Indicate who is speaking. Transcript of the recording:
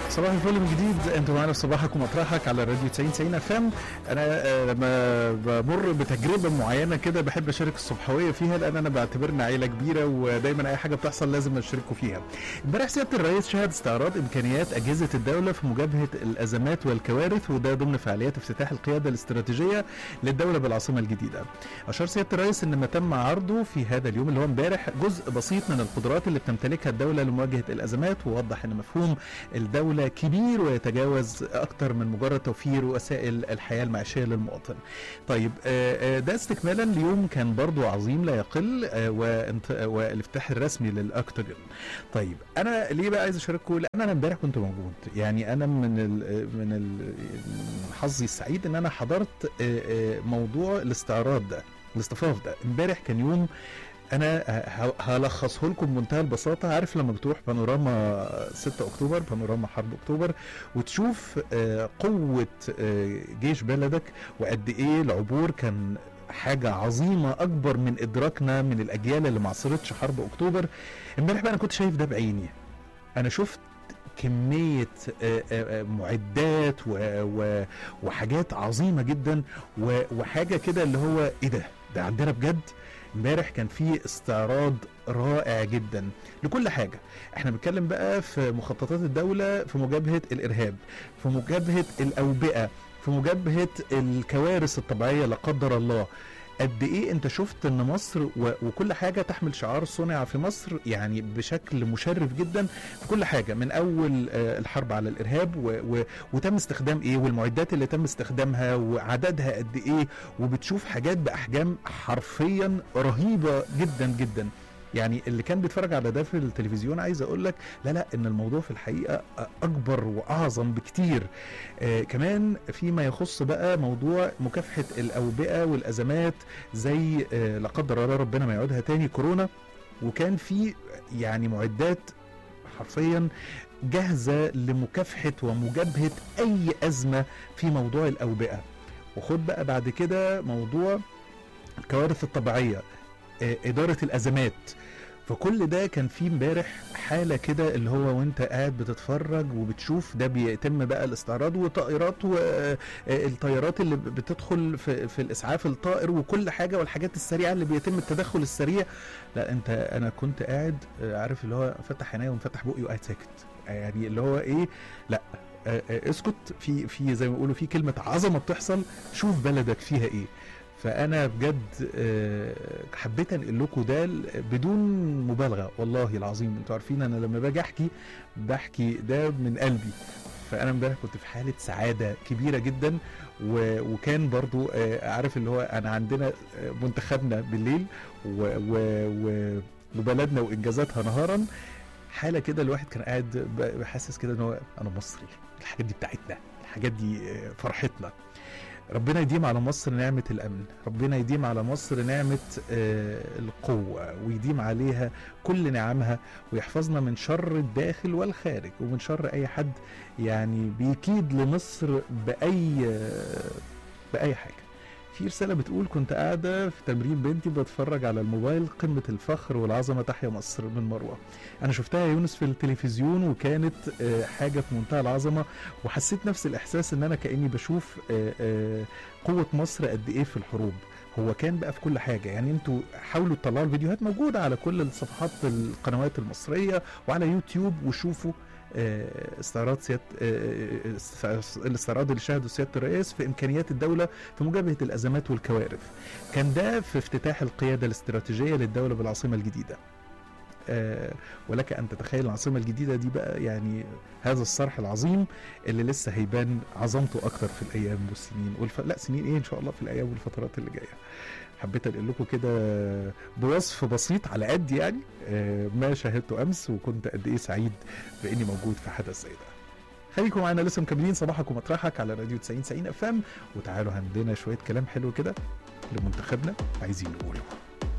Speaker 1: صباح الفل من جديد انتوا معانا في صباحك ومطرحك على راديو 90 90 اف ام انا آه، لما بمر بتجربه معينه كده بحب اشارك الصبحويه فيها لان انا بعتبرنا عيله كبيره ودايما اي حاجه بتحصل لازم اشاركوا فيها. امبارح سياده الرئيس شهد استعراض امكانيات اجهزه الدوله في مواجهه الازمات والكوارث وده ضمن فعاليات افتتاح القياده الاستراتيجيه للدوله بالعاصمه الجديده. اشار سياده الرئيس ان ما تم عرضه في هذا اليوم اللي هو امبارح جزء بسيط من القدرات اللي بتمتلكها الدوله لمواجهه الازمات ووضح ان مفهوم الدولة كبير ويتجاوز أكثر من مجرد توفير وسائل الحياة المعيشية للمواطن طيب آه، آه، ده استكمالا ليوم كان برضو عظيم لا يقل آه، وانت- آه، والافتتاح الرسمي للأكتوجن طيب أنا ليه بقى عايز أشارككم لأن أنا امبارح كنت موجود يعني أنا من ال من ال من حظي السعيد إن أنا حضرت آه، آه، موضوع الاستعراض ده الاصطفاف ده امبارح كان يوم انا ه- هلخصه لكم بمنتهى البساطه عارف لما بتروح بانوراما 6 اكتوبر بانوراما حرب اكتوبر وتشوف آه، قوه آه، جيش بلدك وقد ايه العبور كان حاجة عظيمة أكبر من إدراكنا من الأجيال اللي ما عصرتش حرب أكتوبر امبارح بقى أنا كنت شايف ده بعيني أنا شفت كمية آه، آه، آه، معدات و- و- وحاجات عظيمة جدا و- وحاجة كده اللي هو إيه ده ده عندنا بجد امبارح كان في استعراض رائع جدا لكل حاجه احنا بنتكلم بقى في مخططات الدوله في مجابهه الارهاب في مجابهه الاوبئه في مجابهه الكوارث الطبيعيه لا قدر الله قد ايه انت شفت ان مصر و... وكل حاجه تحمل شعار صنع في مصر يعني بشكل مشرف جدا في كل حاجه من اول آه، الحرب على الارهاب و... و... وتم استخدام ايه والمعدات اللي تم استخدامها وعددها قد ايه وبتشوف حاجات باحجام حرفيا رهيبه جدا جدا يعني اللي كان بيتفرج على ده في التلفزيون عايز اقول لك لا لا ان الموضوع في الحقيقه اكبر واعظم بكتير آه كمان فيما يخص بقى موضوع مكافحه الاوبئه والازمات زي آه لا قدر الله ربنا ما يعودها تاني كورونا وكان في يعني معدات حرفيا جاهزه لمكافحه ومجابهه اي ازمه في موضوع الاوبئه وخد بقى بعد كده موضوع الكوارث الطبيعيه آه، اداره الازمات فكل ده كان فيه امبارح حاله كده اللي هو وانت قاعد بتتفرج وبتشوف ده بيتم بقى الاستعراض وطائرات والطيارات اللي بتدخل في, في الاسعاف الطائر وكل حاجه والحاجات السريعه اللي بيتم التدخل السريع لا انت انا كنت قاعد آه، عارف اللي هو فتح عينيا ومفتح بقي وقاعد ساكت يعني اللي هو ايه لا آه، آه، اسكت في في زي ما بيقولوا في كلمه عظمه بتحصل شوف بلدك فيها ايه فانا بجد آه، حبيت انقل لكم ده ل- بدون مبالغه والله العظيم انتوا عارفين انا لما باجي احكي بحكي ده من قلبي فانا امبارح كنت في حاله سعاده كبيره جدا و... وكان برضو آه، عارف اللي هو انا عندنا آه، منتخبنا بالليل و... و... و... وبلدنا وانجازاتها نهارا حاله كده الواحد كان قاعد ب- حاسس كده ان هو انا مصري الحاجات دي بتاعتنا الحاجات دي آه، فرحتنا ربنا يديم على مصر نعمة الأمن ربنا يديم على مصر نعمة آه، القوة ويديم عليها كل نعمها ويحفظنا من شر الداخل والخارج ومن شر أي حد يعني بيكيد لمصر بأي آه، بأي حاجة في رسالة بتقول كنت قاعدة في تمرين بنتي بتفرج على الموبايل قمة الفخر والعظمة تحيا مصر من مروة أنا شفتها يا يونس في التلفزيون وكانت آه، حاجة في منتهى العظمة وحسيت نفس الإحساس إن أنا كأني بشوف آه، آه، قوة مصر قد إيه في الحروب هو كان بقى في كل حاجة يعني انتوا حاولوا تطلعوا الفيديوهات موجودة على كل الصفحات القنوات المصرية وعلى يوتيوب وشوفوا آه، استعراض سيادة آه، آه، الاستعراض اللي شاهده سيادة الرئيس في إمكانيات الدولة في مجابهة الأزمات والكوارث كان ده في افتتاح القيادة الاستراتيجية للدولة بالعاصمة الجديدة آه، ولك ان تتخيل العاصمه الجديده دي بقى يعني هذا الصرح العظيم اللي لسه هيبان عظمته اكتر في الايام والسنين والف... لا سنين ايه ان شاء الله في الايام والفترات اللي جايه حبيت انقل لكم كده بوصف بسيط على قد يعني آه، ما شاهدته امس وكنت قد ايه سعيد باني موجود في حدث زي ده خليكم معانا لسه مكملين صباحك ومطرحك على راديو 90 90 اف ام وتعالوا عندنا شويه كلام حلو كده لمنتخبنا عايزين نقوله